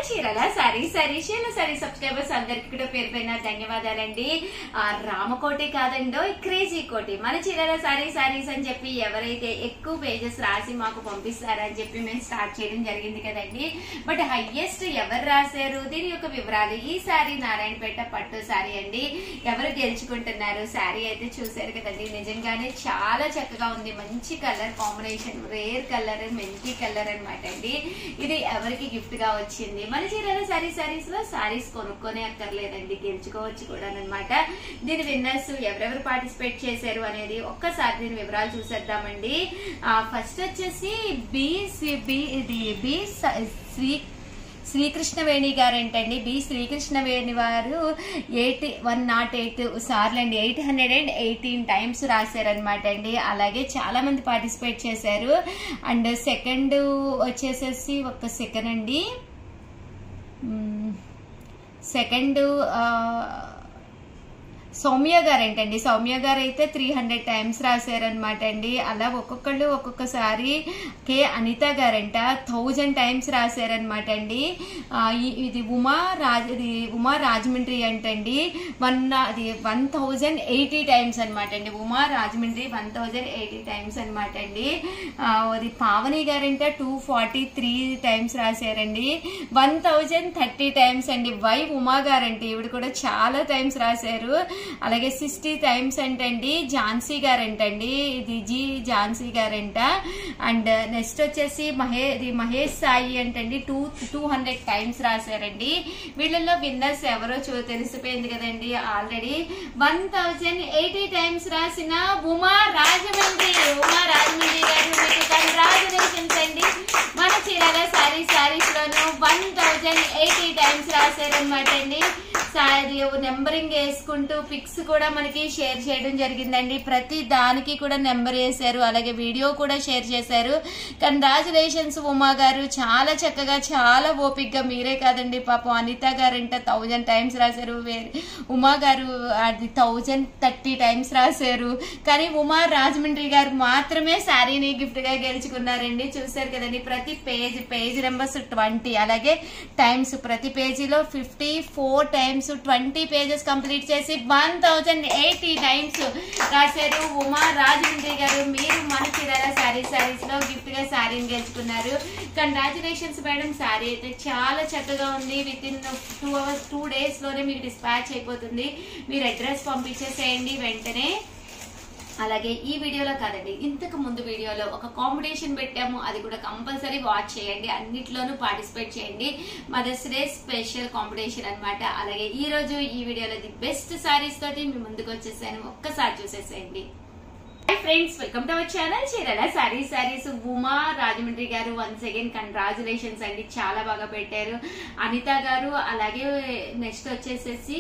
చీరల సారీ సారీ చీరల సారీ సబ్స్క్రైబర్స్ అందరికి కూడా పేరు పైన ధన్యవాదాలండి ఆ రామకోటి కాదండో క్రేజీ కోటి మన చీరల సారీ సారీస్ అని చెప్పి ఎవరైతే ఎక్కువ పేజెస్ రాసి మాకు పంపిస్తారని చెప్పి మేము స్టార్ట్ చేయడం జరిగింది కదండి బట్ హైయెస్ట్ ఎవరు రాశారు దీని యొక్క వివరాలు ఈ సారీ నారాయణపేట పట్టు సారీ అండి ఎవరు గెలుచుకుంటున్నారు సారీ అయితే చూసారు కదండి నిజంగానే చాలా చక్కగా ఉంది మంచి కలర్ కాంబినేషన్ రేర్ కలర్ మెంతి కలర్ అన్నమాట అండి ఇది ఎవరికి గిఫ్ట్ గా వచ్చింది మన చీరల సారీ సారీస్ లో సారీస్ కొనుక్కొనే అక్కర్లేదండి గెలుచుకోవచ్చు కూడా అనమాట దీని విన్నర్స్ ఎవరెవరు పార్టిసిపేట్ చేశారు అనేది ఒక్కసారి దీని వివరాలు చూసేద్దామండి ఫస్ట్ వచ్చేసి బి సి- బి ఇది బి స- శ్రీ శ్రీకృష్ణవేణి గారు ఏంటండి బి శ్రీకృష్ణవేణి వారు ఎయిటీ వన్ నాట్ ఎయిట్ సార్లు అండి eight hundred and eighteen times రాశారనమాట అండి అలాగే చాలా మంది పార్టిసిపేట్ చేశారు అండ్ సెకండ్ వచ్చేసేసి ఒక సెకండ్ అండి సెకండ్ సౌమ్య గారు ఏంటండి సౌమ్య గారు అయితే త్రీ హండ్రెడ్ టైమ్స్ రాశారనమాట అండి అలా ఒక్కొక్కళ్ళు ఒక్కొక్కసారి కే అనిత గారంట థౌజండ్ టైమ్స్ రాశారనమాట అండి ఆ, ఈ- ఇది ఉమా రాజ్ ఇది ఉమా రాజమండ్రి అంటండి వన్ అది వన్ థౌజండ్ ఎయిటీ టైమ్స్ అనమాట అండి Uma Rajahmundry one thousand eighty times అనమాట అండి ఆ, అది పావని గారంట టూ ఫార్టీ త్రీ టైమ్స్ రాశారండి వన్ థౌజండ్ థర్టీ టైమ్స్ అండి వై ఉమా గారండి ఈవిడ కూడా చాలా టైమ్స్ రాశారు అలాగే సిక్స్టీ టైమ్స్ అంటండి ఝాన్సీ గారంటండి ఇది జీ ఝాన్సీ గారంట అండ్ నెక్స్ట్ వచ్చేసి మహే ఇది మహేష్ సాయి అంటండి టూ టూ హండ్రెడ్ టైమ్స్ రాశారండి వీళ్ళల్లో విన్నర్స్ ఎవరో చూ తెలిసిపోయింది కదండి already one thousand eighty times రాసిన ఉమా రాజమండ్రి ఉమా రాజమండ్రి గారు మీకు కంగ్రాచులేషన్స్ అండి మన చీరాల సారీ సారీస్ లోను వన్ థౌజండ్ ఎయిటీ టైమ్స్ రాశారనమాట అండి సారీ నెంబరింగ్ వేసుకుంటూ పిక్స్ కూడా మనకి షేర్ చేయడం జరిగిందండి ప్రతి దానికి కూడా నెంబర్ వేశారు అలాగే వీడియో కూడా షేర్ చేశారు కంగ్రాచులేషన్స్ ఉమా గారు చాలా చక్కగా చాలా ఓపిక్గా మీరే కాదండి పాపం అనిత గారంట థౌజండ్ టైమ్స్ రాశారు వేరే ఉమా గారు అది థౌజండ్ థర్టీ టైమ్స్ రాశారు కానీ ఉమా రాజమండ్రి గారు మాత్రమే శారీని గిఫ్ట్ గా గెలుచుకున్నారండి చూశారు కదండి ప్రతి పేజ్ పేజ్ నెంబర్స్ ట్వంటీ అలాగే టైమ్స్ ప్రతి పేజీలో fifty four times twenty pages complete చేసి వన్ థౌజండ్ ఎయిటీ టైమ్స్ రాశారు ఉమా రాజమండ్రి గారు మీరు మన చీరాల శారీ శారీస్ లో గిఫ్ట్ గా శారీని గెలుచుకున్నారు కంగ్రాచులేషన్స్ మేడం శారీ అయితే చాలా చక్కగా ఉంది within two hours two days లోనే మీకు డిస్పాచ్ అయిపోతుంది మీరు అడ్రస్ పంపించేసేయండి వెంటనే అలాగే ఈ వీడియోలో కాదండి ఇంతకు ముందు వీడియోలో ఒక కాంపిటీషన్ పెట్టాము అది కూడా కంపల్సరీ వాచ్ చేయండి అన్నిట్లోనూ పార్టిసిపేట్ చేయండి మదర్స్ డే స్పెషల్ కాంపిటీషన్ అన్నమాట అలాగే ఈ రోజు ఈ వీడియోలో ది బెస్ట్ సారీస్ తోటి మీ ముందుకు వచ్చేసాను ఒక్కసారి చూసేసేయండి hi friends welcome to our channel చీరల సారీ సారీస్ ఉమా రాజమండ్రి గారు వన్స్ అగైన్ కంగ్రాచులేషన్స్ అండి చాలా బాగా పెట్టారు అనిత గారు అలాగే నెక్స్ట్ వచ్చేసేసి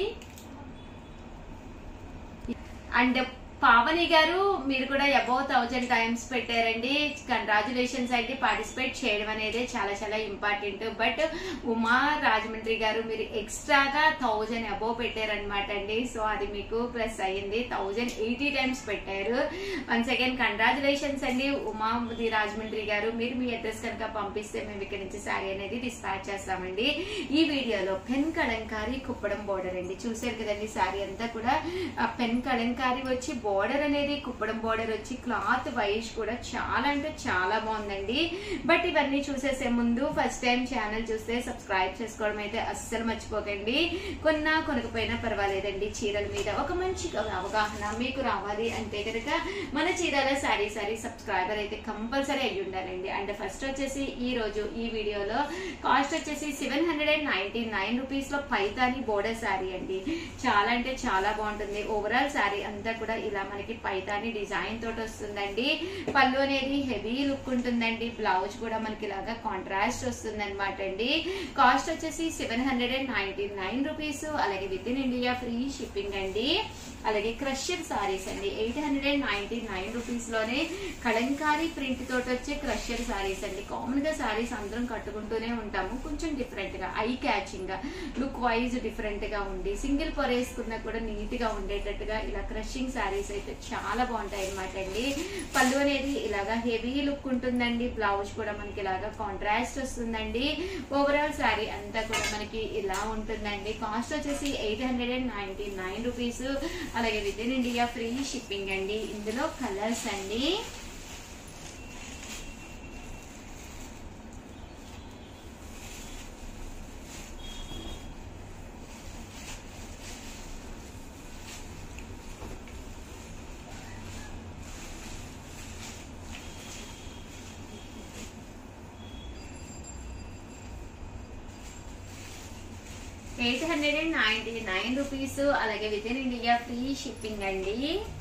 అండ్ పావని గారు మీరు కూడా అబౌవ్ థౌజండ్ టైమ్స్ పెట్టారండి కంగ్రాచులేషన్స్ అండి పార్టిసిపేట్ చేయడం అనేది చాలా చాలా ఇంపార్టెంట్ బట్ ఉమా రాజమండ్రి గారు మీరు ఎక్స్ట్రాగా థౌజండ్ అబౌవ్ పెట్టారనమాట అండి సో అది మీకు ప్లస్ అయ్యింది థౌజండ్ ఎయిటీ టైమ్స్ పెట్టారు వన్ సెకండ్ కంగ్రాచులేషన్స్ అండి ఉమా ది రాజమండ్రి గారు మీరు మీ అడ్రస్ కనుక పంపిస్తే మేము ఇక్కడ నుంచి శారీ అనేది డిస్పాచ్ చేస్తామండి ఈ వీడియోలో పెన్ కలంకారీ కుప్పడం బోర్డర్ అండి చూసారు కదండి శారీ అంతా కూడా ఆ పెన్ కలంకారీ వచ్చి బోర్డర్ అనేది కుప్పడం బోర్డర్ వచ్చి క్లాత్ వైజ్ కూడా చాలా అంటే చాలా బాగుందండి బట్ ఇవన్నీ చూసేసే ముందు ఫస్ట్ టైం ఛానల్ చూస్తే సబ్స్క్రైబ్ చేసుకోవడం అయితే అస్సలు మర్చిపోకండి కొన్నా కొనకపోయినా పర్వాలేదండి చీరల మీద ఒక మంచి అవగాహన మీకు రావాలి అంటే కనుక మన చీరల సారీ సారీ సబ్స్క్రైబర్ అయితే కంపల్సరీ అయ్యి ఉండాలండి అండ్ ఫస్ట్ వచ్చేసి ఈ రోజు ఈ వీడియోలో కాస్ట్ వచ్చేసి seven hundred and ninety nine rupees లో పైతాని బోర్డర్ శారీ అండి చాలా అంటే చాలా బాగుంటుంది ఓవరాల్ శారీ అంతా కూడా ఇలా మనకి పైతాని డిజైన్ తోటి వస్తుందండి పళ్ళు అనేది హెవీ లుక్ ఉంటుందండి బ్లౌజ్ కూడా మనకి ఇలాగా కాంట్రాస్ట్ వస్తుంది అనమాట అండి కాస్ట్ వచ్చేసి seven hundred and ninety nine rupees అలాగే within India free shipping అండి అలాగే క్రషర్ సారీస్ అండి eight hundred and ninety nine rupees లోనే కలంకారీ ప్రింట్ తోటి వచ్చే క్రషర్ సారీస్ అండి కామన్ గా సారీస్ అందరం కట్టుకుంటూనే ఉంటాము కొంచెం డిఫరెంట్ గా ఐ క్యాచింగ్ గా లుక్ వైజ్ డిఫరెంట్ గా ఉండి సింగిల్ పొర వేసుకున్నా కూడా నీట్ గా ఉండేటట్టుగా ఇలా క్రషింగ్ సారీస్ శారీస్ అయితే చాలా బాగుంటాయి అనమాట అండి పళ్ళు అనేది ఇలాగా హెవీ లుక్ ఉంటుందండి బ్లౌజ్ కూడా మనకి ఇలాగా కాంట్రాస్ట్ వస్తుందండి ఓవరాల్ శారీ అంతా కూడా మనకి ఇలా ఉంటుందండి కాస్ట్ వచ్చేసి eight hundred and ninety nine rupees అలాగే within India free shipping అండి ఇందులో కలర్స్ అండి eight hundred and ninety nine rupees అలాగే within India free shipping అండి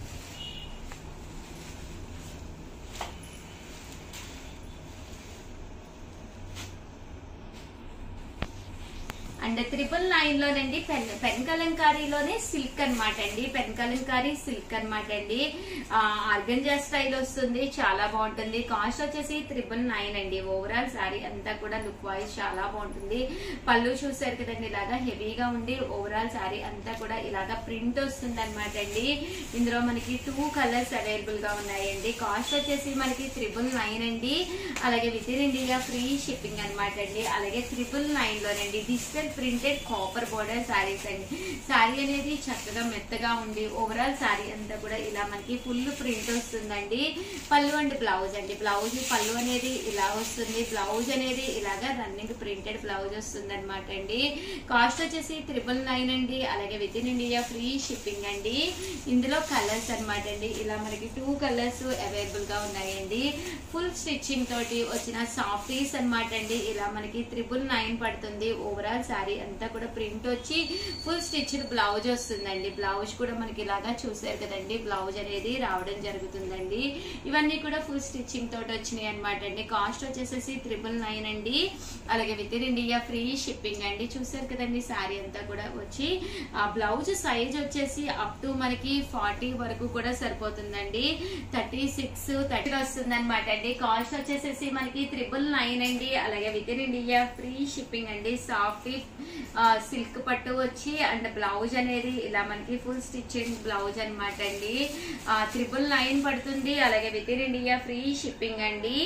అండ్ త్రిపుల్ నైన్ లోనండి పెన్ పెన్ కలంకారీలోనే సిల్క్ అన్నమాట అండి పెన్ కలంకారీ సిల్క్ అన్నమాట అండి ఆర్గంజా స్టైల్ వస్తుంది చాలా బాగుంటుంది కాస్ట్ వచ్చేసి త్రిపుల్ నైన్ అండి ఓవరాల్ శారీ అంతా కూడా లుక్ వైజ్ చాలా బాగుంటుంది పళ్ళు చూసారు కదండి ఇలాగా హెవీగా ఉండి ఓవరాల్ శారీ అంతా కూడా ఇలాగా ప్రింట్ వస్తుంది అనమాట అండి ఇందులో మనకి టూ కలర్స్ అవైలబుల్ గా ఉన్నాయండి కాస్ట్ వచ్చేసి మనకి త్రిపుల్ నైన్ అండి అలాగే within India free shipping అనమాట అండి అలాగే త్రిపుల్ నైన్ లోనండి digital printed copper border saris అండి శారీ అనేది చక్కగా మెత్తగా ఉండి ఓవరాల్ శారీ అంతా కూడా ఇలా మనకి ఫుల్ ప్రింట్ వస్తుందండి పళ్ళు అండ్ బ్లౌజ్ అండి బ్లౌజ్ పళ్ళు అనేది ఇలా వస్తుంది బ్లౌజ్ అనేది ఇలాగా రన్నింగ్ ప్రింటెడ్ బ్లౌజ్ వస్తుంది అనమాట అండి కాస్ట్ వచ్చేసి త్రిబుల్ నైన్ అండి అలాగే within India free shipping అండి ఇందులో కలర్స్ అన్నమాట అండి ఇలా మనకి టూ కలర్స్ అవైలబుల్ గా ఉన్నాయండి ఫుల్ స్టిచ్చింగ్ తోటి వచ్చిన సాఫ్టీస్ అన్నమాట అండి ఇలా మనకి త్రిబుల్ నైన్ పడుతుంది ఓవరాల్ శారీ అంతా కూడా ప్రింట్ వచ్చి ఫుల్ స్టిచ్డ్ బ్లౌజ్ వస్తుందండి బ్లౌజ్ కూడా మనకి ఇలాగా చూసారు కదండి బ్లౌజ్ అనేది రావడం జరుగుతుందండి ఇవన్నీ కూడా ఫుల్ స్టిచ్చింగ్ తోటి వచ్చినాయి అనమాట అండి కాస్ట్ వచ్చేసేసి త్రిబుల్ నైన్ అండి అలాగే within India free shipping అండి చూసారు కదండి శారీ అంతా కూడా వచ్చి ఆ బ్లౌజ్ సైజ్ వచ్చేసి అప్ టు మనకి ఫార్టీ వరకు కూడా సరిపోతుందండి థర్టీ సిక్స్ థర్టీ వస్తుంది అనమాట అండి కాస్ట్ వచ్చేసేసి మనకి త్రిబుల్ నైన్ అండి అలాగే within India free shipping అండి సాఫ్ట్ సిల్క్ పట్టు వచ్చి అండ్ బ్లౌజ్ అనేది ఇలా మనకి ఫుల్ స్టిచ్చింగ్ బ్లౌజ్ అనమాట అండి త్రిబుల్ నైన్ పడుతుంది అలాగే within India free shipping అండి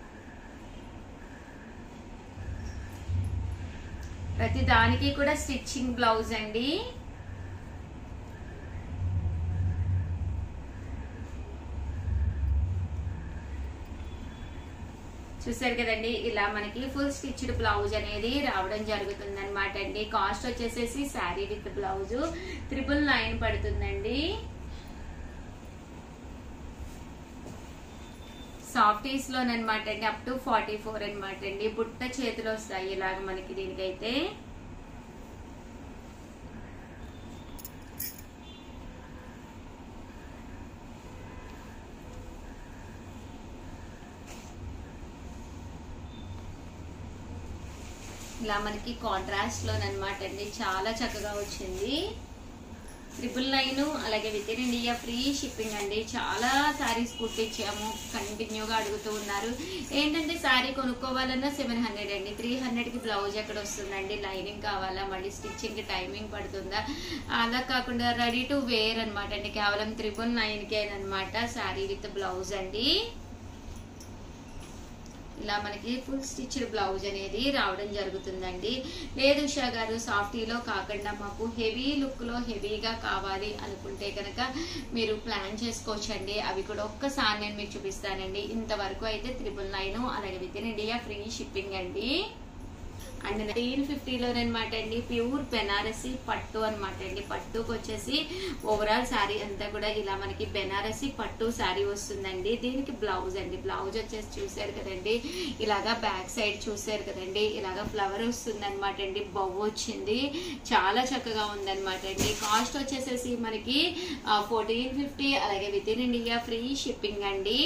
ప్రతి దానికి కూడా స్టిచ్చింగ్ బ్లౌజ్ అండి చూసారు కదండి ఇలా మనకి ఫుల్ స్టిచ్డ్ బ్లౌజ్ అనేది రావడం జరుగుతుంది అనమాట అండి కాస్ట్ వచ్చేసేసి sari with blouse triple nine పడుతుందండి సాఫ్టీస్ లోనమాట అండి అప్ టు ఫార్టీ ఫోర్ అనమాట అండి బుట్ట చేతులు వస్తాయి ఇలాగ మనకి దీనికైతే ఇలా మనకి కాంట్రాస్ట్ లోనమాట అండి చాలా చక్కగా వచ్చింది ట్రిపుల్ నైన్ అలాగే within India free shipping అండి చాలా శారీస్ కుట్టించాము కంటిన్యూగా అడుగుతూ ఉన్నారు ఏంటంటే శారీ కొనుక్కోవాలన్నా సెవెన్ హండ్రెడ్ అండి త్రీ హండ్రెడ్కి బ్లౌజ్ ఎక్కడ వస్తుందండి లైనింగ్ కావాలా మళ్ళీ స్టిచ్చింగ్కి టైమింగ్ పడుతుందా అలా కాకుండా రెడీ టు వేర్ అనమాట అండి కేవలం త్రిపుల్ నైన్కే అనమాట శారీ విత్ బ్లౌజ్ అండి ఇలా మనకి ఫుల్ స్టిచ్డ్ బ్లౌజ్ అనేది రావడం జరుగుతుందండి లేదు ఉషా గారు సాఫ్టీలో కాకుండా మాకు హెవీ లుక్లో హెవీగా కావాలి అనుకుంటే కనుక మీరు ప్లాన్ చేసుకోవచ్చండి అవి కూడా ఒక్కసారి నేను మీకు చూపిస్తానండి ఇంతవరకు అయితే త్రిపుల్ నైన్ అలాగే within India free shipping అండి అండ్ నైన్ ఫిఫ్టీలోనమాట అండి ప్యూర్ బెనారసి పట్టు అనమాట అండి పట్టుకు వచ్చేసి ఓవరాల్ శారీ అంతా కూడా ఇలా మనకి బెనారసి పట్టు శారీ వస్తుందండి దీనికి బ్లౌజ్ అండి బ్లౌజ్ వచ్చేసి చూసారు కదండి ఇలాగా బ్యాక్ సైడ్ చూసారు కదండి ఇలాగా ఫ్లవర్ వస్తుంది అనమాట అండి బొవ్వు వచ్చింది చాలా చక్కగా ఉందన్నమాట అండి కాస్ట్ వచ్చేసేసి మనకి ఫోర్టీన్ ఫిఫ్టీ అలాగే within India free shipping అండి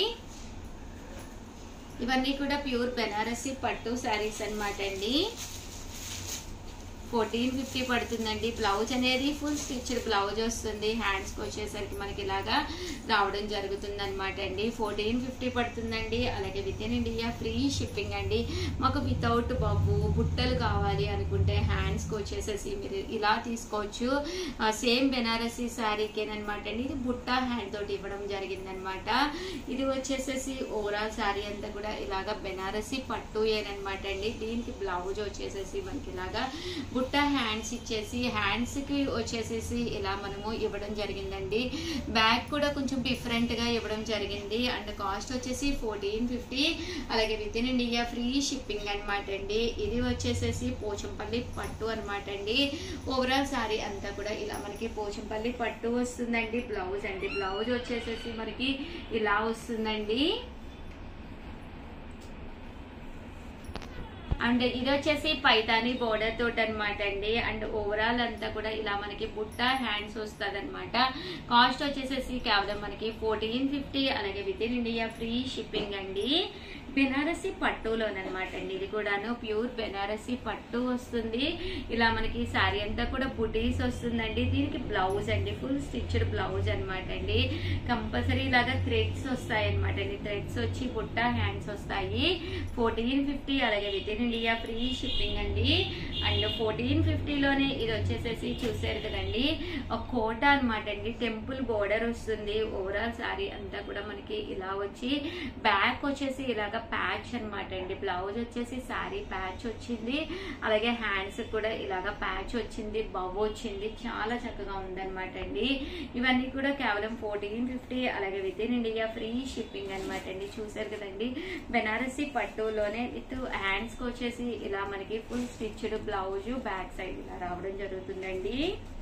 ఇవన్నీ కూడా ప్యూర్ బెనారసి పట్టు శారీస్ అన్నమాట అండి ఫోర్టీన్ ఫిఫ్టీ పడుతుందండి బ్లౌజ్ అనేది ఫుల్ స్టిచ్డ్ బ్లౌజ్ వస్తుంది హ్యాండ్స్కి వచ్చేసరికి మనకి ఇలాగా రావడం జరుగుతుంది అనమాట అండి ఫోర్టీన్ ఫిఫ్టీ పడుతుందండి అలాగే within India free shipping అండి మాకు వితౌట్ బొబ్బు బుట్టలు కావాలి అనుకుంటే హ్యాండ్స్కి వచ్చేసేసి మీరు ఇలా తీసుకోవచ్చు సేమ్ బెనారసీ శారీకేనమాట అండి ఇది బుట్టా హ్యాండ్ తోటి ఇవ్వడం జరిగిందనమాట ఇది వచ్చేసేసి ఓవరాల్ శారీ అంతా కూడా ఇలాగా బెనారసీ పట్టు ఏనమాట అండి దీనికి బ్లౌజ్ వచ్చేసేసి మనకి ఇలాగా బుట్ట హ్యాండ్స్ ఇచ్చేసి హ్యాండ్స్ కి వచ్చేసేసి ఇలా మనము ఇవ్వడం జరిగిందండి బ్యాగ్ కూడా కొంచెం డిఫరెంట్ గా ఇవ్వడం జరిగింది అండ్ కాస్ట్ వచ్చేసి ఫోర్టీన్ ఫిఫ్టీ అలాగే within India free shipping అనమాట అండి ఇది వచ్చేసేసి పోచంపల్లి పట్టు అనమాట అండి ఓవరాల్ సారీ అంతా కూడా ఇలా మనకి పోచంపల్లి పట్టు వస్తుందండి బ్లౌజ్ అండి బ్లౌజ్ వచ్చేసేసి మనకి ఇలా వస్తుందండి అండ్ ఇది వచ్చేసి పైతాని బోర్డర్ తోటి అనమాట అండి అండ్ ఓవరాల్ అంతా కూడా ఇలా మనకి బుట్ట హ్యాండ్స్ వస్తుంది అనమాట కాస్ట్ వచ్చేసేసి కేవలం మనకి ఫోర్టీన్ ఫిఫ్టీ అలాగే within India free shipping అండి బెనారసి పట్టులోనమాట అండి ఇది కూడాను ప్యూర్ బెనారసి పట్టు వస్తుంది ఇలా మనకి శారీ అంతా కూడా బుటీస్ వస్తుందండి దీనికి బ్లౌజ్ అండి ఫుల్ స్టిచ్డ్ బ్లౌజ్ అనమాట అండి కంపల్సరీ ఇలాగా థ్రెడ్స్ వస్తాయి అనమాట అండి థ్రెడ్స్ వచ్చి బుట్ట హ్యాండ్స్ వస్తాయి ఫోర్టీన్ ఫిఫ్టీ అలాగే within India free shipping అండి అండ్ ఫోర్టీన్ ఫిఫ్టీలోనే ఇది వచ్చేసేసి చూసారు కదండి ఒక కోట అనమాట అండి టెంపుల్ బోర్డర్ వస్తుంది ఓవరాల్ శారీ అంతా కూడా మనకి ఇలా వచ్చి బ్యాక్ వచ్చేసి ఇలాగ ప్యాచ్ అనమాట అండి బ్లౌజ్ వచ్చేసి శారీ ప్యాచ్ వచ్చింది అలాగే హ్యాండ్స్ కూడా ఇలాగ ప్యాచ్ వచ్చింది బవ్ వచ్చింది చాలా చక్కగా ఉందన్నమాట అండి ఇవన్నీ కూడా కేవలం ఫోర్టీన్ ఫిఫ్టీ అలాగే within India free shipping అనమాట అండి చూసారు కదండి బెనారసి పట్టులోనే విత్ హ్యాండ్స్ కి వచ్చేసి ఇలా మనకి full stitched blouse back side ఇలా రావడం జరుగుతుందండి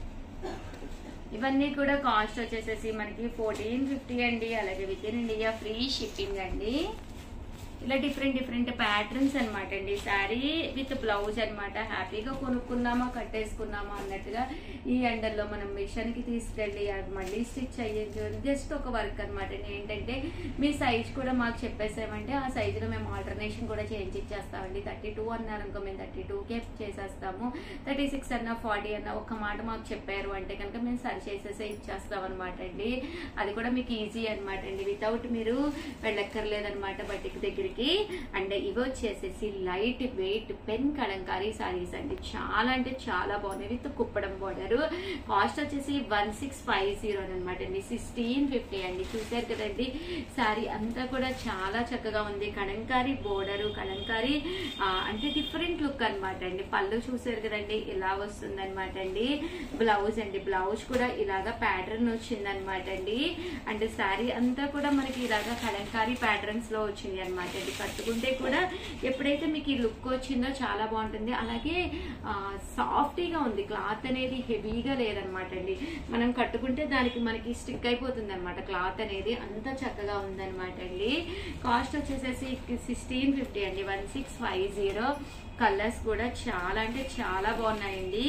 ఇవన్నీ కూడా కాస్ట్ వచ్చేసేసి మనకి ఫోర్టీన్ ఫిఫ్టీ అండి అలాగే within India free shipping అండి ఇలా డిఫరెంట్ డిఫరెంట్ ప్యాటర్న్స్ అనమాట అండి శారీ విత్ బ్లౌజ్ అనమాట హ్యాపీగా కొనుక్కుందామా కట్టేసుకుందామా అన్నట్టుగా ఈ ఎండల్లో మనం మిషన్ కి తీసుకెళ్ళి అది మళ్ళీ స్టిచ్ అయ్యేది జస్ట్ ఒక వర్క్ అనమాట అండి ఏంటంటే మీ సైజ్ కూడా మాకు చెప్పేసామంటే ఆ సైజులో మేము ఆల్టర్నేషన్ కూడా చేంజ్ ఇచ్చేస్తామండి థర్టీ టూ అన్నారు అనుకో మేము థర్టీ టూకే చేసేస్తాము థర్టీ సిక్స్ అన్న ఫార్టీ అన్న ఒక మాట మాకు చెప్పారు అంటే కనుక మేము సరి చేసేసే ఇచ్చేస్తాం అనమాట అండి అది కూడా మీకు ఈజీ అనమాట అండి వితౌట్ మీరు వెళ్ళక్కర్లేదనమాట బట్టికి దగ్గరికి అండ్ ఇవి వచ్చేసేసి light weight pen kalamkari saris అండి చాలా అంటే చాలా బాగున్నాయి విత్ కుప్పడం బోర్డర్ కాస్ట్ వచ్చేసి వన్ సిక్స్ ఫైవ్ జీరో అనమాట అండి సిక్స్టీన్ ఫిఫ్టీ అండి చూసారు కదండి సారీ అంతా కూడా చాలా చక్కగా ఉంది కలంకారీ బోర్డర్ కలంకారీ ఆ, అంటే డిఫరెంట్ లుక్ అన్నమాట అండి పళ్ళు చూసారు కదండి ఇలా వస్తుంది అనమాట అండి బ్లౌజ్ అండి బ్లౌజ్ కూడా ఇలాగా ప్యాటర్న్ వచ్చింది అనమాట అండి అండ్ శారీ అంతా కూడా మనకి ఇలాగా కలంకారీ ప్యాటర్న్స్ లో వచ్చింది అనమాట అండి కట్టుకుంటే కూడా ఎప్పుడైతే మీకు ఈ లుక్ వచ్చిందో చాలా బాగుంటుంది అలాగే సాఫ్టీగా ఉంది క్లాత్ అనేది హెవీగా లేదనమాట అండి మనం కట్టుకుంటే దానికి మనకి స్టిక్ అయిపోతుంది అనమాట క్లాత్ అనేది అంత చక్కగా ఉందన్నమాట అండి కాస్ట్ వచ్చేసేసి సిక్స్టీన్ ఫిఫ్టీ అండి one six five zero colours కూడా చాలా అంటే చాలా బాగున్నాయండి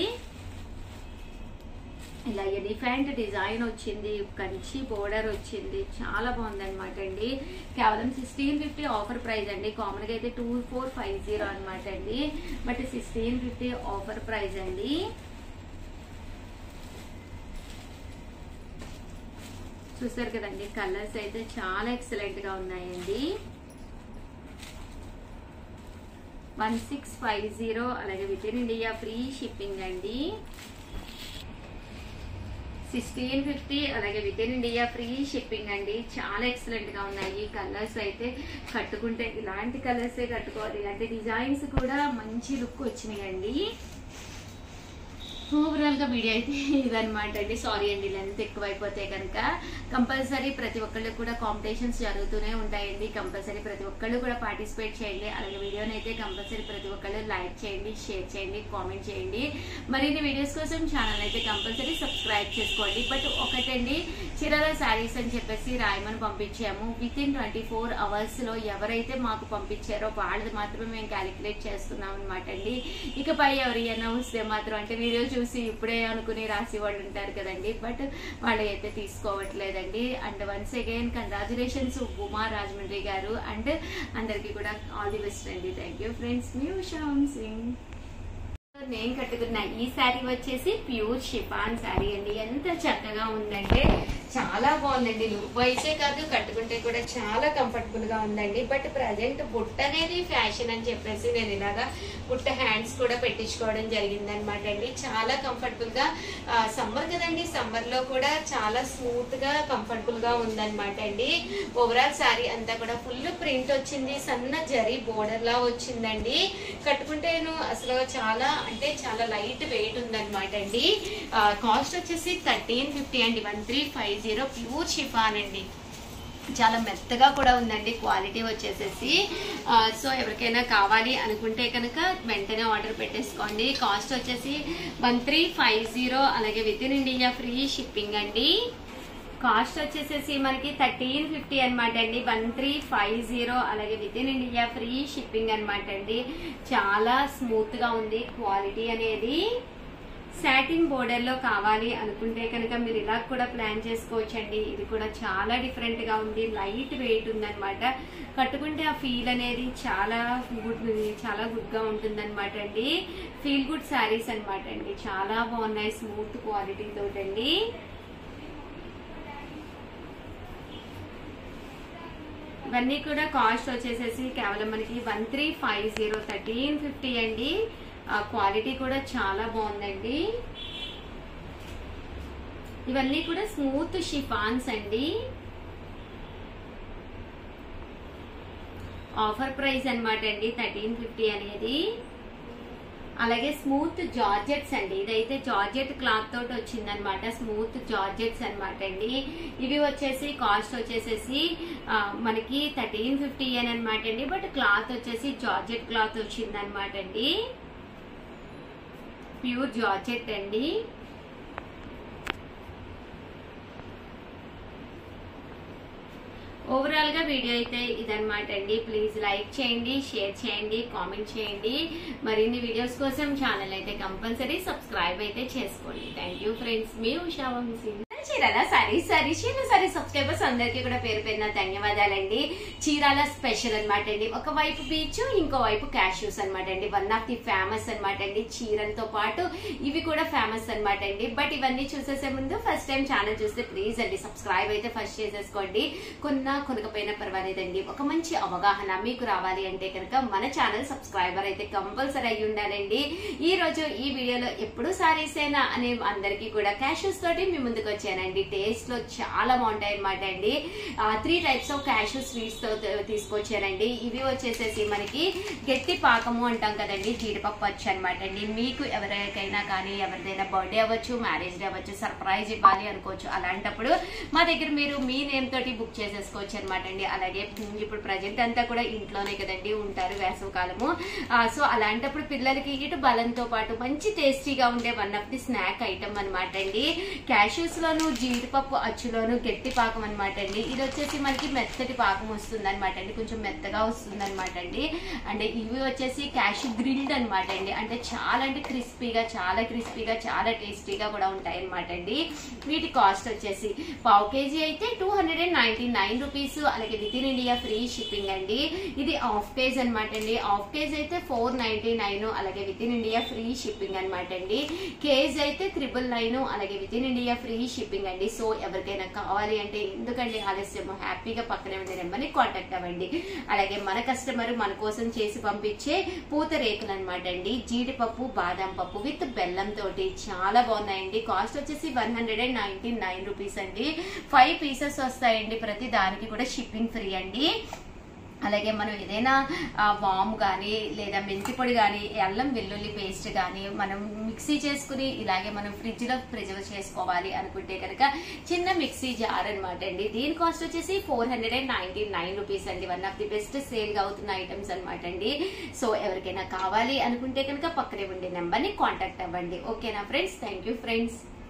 ఇలా ఎలిఫెంట్ డిజైన్ వచ్చింది కంచి బోర్డర్ వచ్చింది చాలా బాగుంది అనమాట అండి కేవలం సిక్స్టీన్ ఫిఫ్టీ ఆఫర్ ప్రైస్ అండి కామన్ గా అయితే టూ ఫోర్ ఫైవ్ జీరో అనమాట అండి but sixteen fifty offer price అండి చూసారు కదండి కలర్స్ అయితే చాలా ఎక్సలెంట్ గా ఉన్నాయండి వన్ సిక్స్ ఫైవ్ జీరో అలాగే within India free shipping అండి సిక్స్టీన్ ఫిఫ్టీ అలాగే within India free shipping అండి చాలా ఎక్సలెంట్ గా ఉన్నాయి కలర్స్ అయితే కట్టుకుంటే ఇలాంటి కలర్సే కట్టుకోవాలి ఇలాంటి డిజైన్స్ కూడా మంచి లుక్ వచ్చినాయి అండి ఓవరాల్ గా వీడియో అయితే ఇదనమాట అండి సారీ అండి లెంత్ ఎక్కువైపోతే కనుక కంపల్సరీ ప్రతి ఒక్కళ్ళు కూడా కాంపిటీషన్స్ జరుగుతూనే ఉంటాయండి కంపల్సరీ ప్రతి ఒక్కళ్ళు కూడా పార్టిసిపేట్ చేయండి అలాగే వీడియోని అయితే కంపల్సరీ ప్రతి ఒక్కళ్ళు లైక్ చేయండి షేర్ చేయండి కామెంట్ చేయండి మరిన్ని వీడియోస్ కోసం ఛానల్ అయితే కంపల్సరీ సబ్స్క్రైబ్ చేసుకోండి బట్ ఒకటండి చీరాల శారీస్ అని చెప్పేసి రాయమని పంపించాము within twenty four hours లో ఎవరైతే మాకు పంపించారో వాళ్ళది మాత్రమే మేము క్యాలిక్యులేట్ చేస్తున్నాం అనమాట అండి ఇకపై ఎవరైనా వస్తే మాత్రం అంటే వీడియో చూసి ఇప్పుడే అనుకుని రాసి వాళ్ళు ఉంటారు కదండి బట్ వాళ్ళు అయితే తీసుకోవట్లేదండి and once again congratulations Uma Rajahmundry గారు అండ్ అందరికీ కూడా ఆల్ ది బెస్ట్ అండి thank you friends new Shyam Singh నేను కట్టుకున్న ఈ శారీ వచ్చేసి ప్యూర్ షిఫాన్ శారీ అండి ఎంత చక్కగా ఉందంటే చాలా బాగుందండి లుక్ వైసే కాదు కట్టుకుంటే కూడా చాలా కంఫర్టబుల్ గా ఉందండి బట్ ప్రజెంట్ బుట్ట అనేది ఫ్యాషన్ అని చెప్పేసి నేను ఇలాగా బుట్ట హ్యాండ్స్ కూడా పెట్టించుకోవడం జరిగింది అనమాట అండి చాలా కంఫర్టబుల్ గా సమ్మర్ కదండి సమ్మర్ లో కూడా చాలా స్మూత్ గా కంఫర్టబుల్ గా ఉందన్నమాట అండి ఓవరాల్ శారీ అంతా కూడా ఫుల్ ప్రింట్ వచ్చింది సన్న జరీ బోర్డర్ లా వచ్చిందండి కట్టుకుంటేను అసలు చాలా అంటే చాలా లైట్ వెయిట్ ఉందన్నమాట అండి కాస్ట్ వచ్చేసి థర్టీన్ ఫిఫ్టీ అండి one three five zero pure chiffon అండి చాలా మెత్తగా కూడా ఉందండి క్వాలిటీ వచ్చేసేసి ఆ, సో ఎవరికైనా కావాలి అనుకుంటే కనుక వెంటనే ఆర్డర్ పెట్టేసుకోండి కాస్ట్ వచ్చేసి వన్ త్రీ ఫైవ్ జీరో అలాగే within India free shipping అండి కాస్ట్ వచ్చేసేసి మనకి థర్టీన్ ఫిఫ్టీ అనమాట అండి వన్ త్రీ ఫైవ్ జీరో అలాగే within India free shipping అనమాట అండి చాలా స్మూత్ గా ఉంది క్వాలిటీ అనేది సాటిన్ బోర్డర్ లో కావాలి అనుకుంటే కనుక మీరు ఇలా కూడా ప్లాన్ చేసుకోవచ్చండి ఇది కూడా చాలా డిఫరెంట్ గా ఉంది లైట్ వెయిట్ ఉందన్నమాట కట్టుకుంటే ఆ ఫీల్ అనేది చాలా గుడ్ చాలా గుడ్ గా ఉంటుందన్నమాట అండి ఫీల్ గుడ్ శారీస్ అన్నమాట అండి చాలా బాగున్నాయి స్మూత్ క్వాలిటీ తోటండి ఇవన్నీ కూడా కాస్ట్ వచ్చేసేసి కేవలం మనకి one three five zero thirteen fifty అండి ఆ క్వాలిటీ కూడా చాలా బాగుందండి ఇవన్నీ కూడా స్మూత్ షిఫాన్స్ అండి ఆఫర్ ప్రైస్ అన్నమాట అండి థర్టీన్ ఫిఫ్టీ అనేది అలాగే స్మూత్ జార్జెట్స్ అండి ఇదైతే జార్జెట్ క్లాత్ తోటి వచ్చిందనమాట స్మూత్ జార్జెట్స్ అన్నమాట అండి ఇవి వచ్చేసి కాస్ట్ వచ్చేసేసి ఆ, మనకి థర్టీన్ ఫిఫ్టీ అని అనమాట అండి బట్ క్లాత్ వచ్చేసి జార్జెట్ క్లాత్ వచ్చిందనమాట అండి ప్యూర్ జార్జెట్ అండి ఓవరాల్ గా వీడియో అయితే ఇదన్నమాట అండి ప్లీజ్ లైక్ చేయండి షేర్ చేయండి కామెంట్ చేయండి మరిన్ని వీడియోస్ కోసం ఛానల్ అయితే కంపల్సరీ సబ్స్క్రైబ్ అయితే చేసుకోండి థ్యాంక్ యూ ఫ్రెండ్స్ మీ ఉషా వంశీ చీరాల సారీ సారీ చీర సారీ సబ్స్క్రైబర్స్ అందరికీ కూడా పేరు పేరున ధన్యవాదాలండి చీరాల స్పెషల్ అన్నమాట అండి ఒక వైపు బీచ్ ఇంకో వైపు క్యాష్యూస్ అన్నమాట అండి వన్ ఆఫ్ ది ఫేమస్ అన్నమాట అండి చీరలతో పాటు ఇవి కూడా ఫేమస్ అన్నమాట అండి బట్ ఇవన్నీ చూసేసే ముందు ఫస్ట్ టైం ఛానల్ చూస్తే ప్లీజ్ అండి సబ్స్క్రైబ్ అయితే ఫస్ట్ చేసేసుకోండి కొన్నా కొనకపోయినా పర్వాలేదండి ఒక మంచి అవగాహన మీకు రావాలి అంటే కనుక మన ఛానల్ సబ్స్క్రైబర్ అయితే కంపల్సరీ అయి ఉండాలండి ఈ రోజు ఈ వీడియోలో ఎప్పుడు సారీస్ అయినా అనే అందరికీ కూడా క్యాషెస్ తోటి మీ ముందుకు వచ్చానండి టేస్ట్ లో చాలా బాగుంటాయి అనమాట అండి three types of cashews sweets తో త- తీసుకొచ్చానండి ఇవి వచ్చేసేసి మనకి గట్టి పాకము అంటాం కదండి జీడిపప్పు వచ్చి అనమాట అండి మీకు ఎవరికైనా కానీ ఎవరిదైనా బర్త్డే అవ్వచ్చు మ్యారేజ్ డే అవ్వచ్చు సర్ప్రైజ్ ఇవ్వాలి అనుకోవచ్చు అలాంటప్పుడు మా దగ్గర మీరు మీ నేమ్ తోటి బుక్ చేసేసుకోవచ్చు అనమాట అండి అలాగే ఇప్పుడు ప్రజెంట్ అంతా కూడా ఇంట్లోనే కదండి ఉంటారు వేసవి కాలము సో అలాంటప్పుడు పిల్లలకి ఇటు బలంతో పాటు మంచి టేస్టీగా ఉండే one of the snack item అనమాట అండి క్యాష్యూస్ లోను జీడిపప్పు అచ్చులోను గట్టి పాకం అనమాట అండి ఇది వచ్చేసి మనకి మెత్తటి పాకం వస్తుంది అనమాట అండి కొంచెం మెత్తగా వస్తుంది అనమాట అండి అంటే ఇవి వచ్చేసి క్యాష్ గ్రిల్డ్ అనమాట అండి అంటే చాలా అంటే క్రిస్పీగా చాలా క్రిస్పీగా చాలా టేస్టీగా కూడా ఉంటాయి అనమాట అండి వీటి కాస్ట్ వచ్చేసి పావు కేజీ అయితే two hundred and ninety nine rupees అలాగే within India free shipping అండి ఇది హాఫ్ కేజ్ అనమాట అండి హాఫ్ కేజ్ అయితే ఫోర్ నైన్టీ నైన్ అలాగే within India free shipping అనమాట అండి కేజ్ అయితే త్రిబుల్ నైన్ అలాగే within India free shipping అండి సో ఎవరికైనా కావాలి అంటే ఎందుకండి ఆలస్యం హ్యాపీగా పక్కనే ఉండే నెంబర్ని కాంటాక్ట్ అవ్వండి అలాగే మన కస్టమర్ మన కోసం చేసి పంపించే పూత రేకులు అనమాట అండి జీడిపప్పు బాదం పప్పు విత్ బెల్లం తోటి చాలా బాగున్నాయండి కాస్ట్ వచ్చేసి one hundred and ninety nine rupees అండి ఫైవ్ పీసెస్ వస్తాయండి ప్రతి దానికి కూడా షిప్పింగ్ ఫ్రీ అండి అలాగే మనం ఏదైనా ఆ, వాము కానీ లేదా మెంతి పొడి కానీ అల్లం వెల్లుల్లి పేస్ట్ కానీ మనం మిక్సీ చేసుకుని ఇలాగే మనం ఫ్రిడ్జ్ లో ప్రిజర్వ్ చేసుకోవాలి అనుకుంటే కనుక చిన్న మిక్సీ జార్ అనమాట అండి దీని కాస్ట్ వచ్చేసి four hundred and ninety nine rupees అండి one of the best sale గా అవుతున్న ఐటమ్స్ అనమాట అండి సో ఎవరికైనా కావాలి అనుకుంటే కనుక పక్కనే ఉండే నెంబర్ ని కాంటాక్ట్ అవ్వండి ఓకేనా ఫ్రెండ్స్ థ్యాంక్ యూ ఫ్రెండ్స్